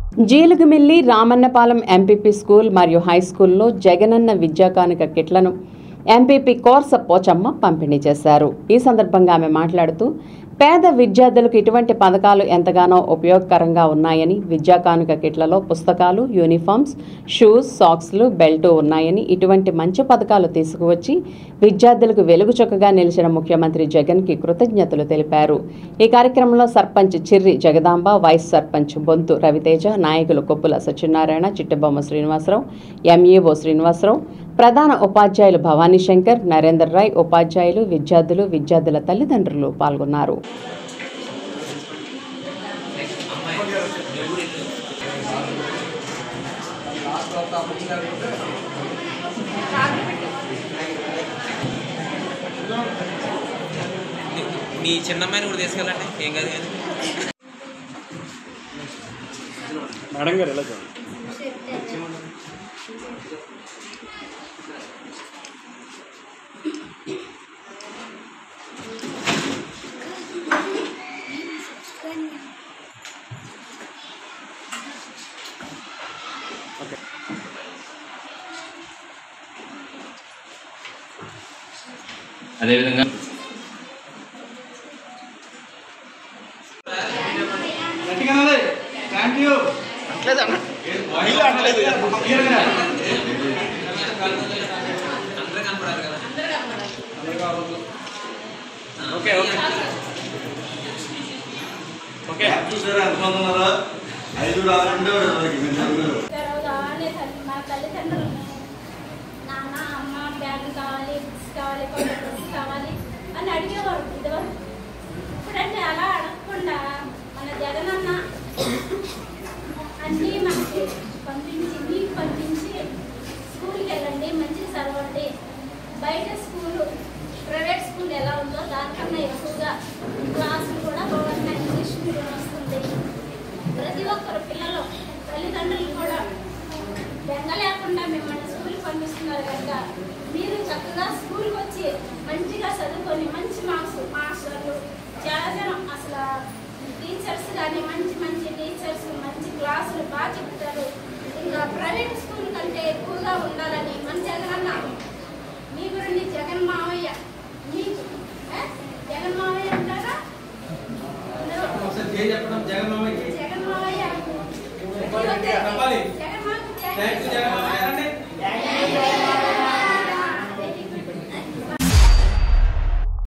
Jeelugumilli Ramannapalem MPP school మరియు high స్కూల్లో జగనన్న విద్యా కానుక కిట్లను ఎంపీపీ కోర్స పోచమ్మ పంపిణీ చేశారు ఈ సందర్భంగా ఆమె మాట్లాడుతూ పేద విద్యార్థులకు ఇటువంటి పథకాలు ఎంతగానో ఉపయోగకరంగా ఉన్నాయని విద్యా కానుక కిట్లలో పుస్తకాలు యూనిఫామ్స్ షూస్ సాక్స్లు బెల్టు ఉన్నాయని ఇటువంటి మంచి పథకాలు తీసుకువచ్చి విద్యార్థులకు వెలుగు చుక్కగా నిలిచిన ముఖ్యమంత్రి జగన్కి కృతజ్ఞతలు తెలిపారు ఈ కార్యక్రమంలో సర్పంచ్ చిర్రి జగదాంబ వైస్ సర్పంచ్ బొంతు రవితేజ నాయకులు కొప్పుల సత్యనారాయణ చిట్టబొమ్మ శ్రీనివాసరావు ఎంఈఓ శ్రీనివాసరావు ప్రధాన ఉపాధ్యాయులు భవానీ శంకర్ నరేందర్ రాయ్ ఉపాధ్యాయులు విద్యార్థులు విద్యార్థుల తల్లిదండ్రులు పాల్గొన్నారు మీ చిన్నమ్మాయిని కూడా తీసుకెళ్ళండి ఏం కాదు కానీ మేడం గారు ఎలా చూడండి అదేవిధంగా అందరూ కనపడాలి కదా ఓకే ఓకే ఓకే చూసారా ఎంతమంది ఉన్నారో ఐదు ఆరు ఉండేవారు మనకి మీరు నలుగురు. తర్వాత వాళ్ళే తల్లి మా తల్లిదండ్రులు నాన్న అమ్మ బ్యాగ్ కావాలి బుక్స్ కావాలి కొత్త డ్రెస్ కావాలి అని అడిగేవారు ఇదివరకు ఇప్పుడంటే అలా అడగకుండా మన జగనన్న అన్నీ మనకి పంపించి మీకు పంపించి స్కూల్కి వెళ్ళండి మంచిగా చదవండి బయట స్కూలు ప్రైవేట్ స్కూల్ ఎలా ఉందో దానికన్నా ఎక్కువగా క్లాసులు కూడా గవర్నమెంట్ ఇంగ్లీష్ మీడియం వస్తుంది ప్రతి ఒక్కరు పిల్లలు తల్లిదండ్రులు కూడా బెంగ లేకుండా మిమ్మల్ని స్కూల్కి పంపిస్తున్నారు కనుక మీరు చక్కగా స్కూల్కి వచ్చి మంచిగా చదువుకొని మంచి మార్క్స్ మాస్టర్లు చాలా జనం అసలు టీచర్స్ కానీ మంచి మంచి టీచర్స్ మంచి క్లాసులు బాగా చెప్తారు ఇంకా ప్రైవేట్ స్కూల్ కంటే ఎక్కువగా ఉండాలని మన జగనన్న మీ గురించి జగన్ మావయ్య మీకు ఏ? జగన్ మావయ్య అంటారా అందరూ జగన్ మావయ్య చెప్పాలి. జగన్ మావయ్య థ్యాంక్ యూ జగన్ మావయ్య.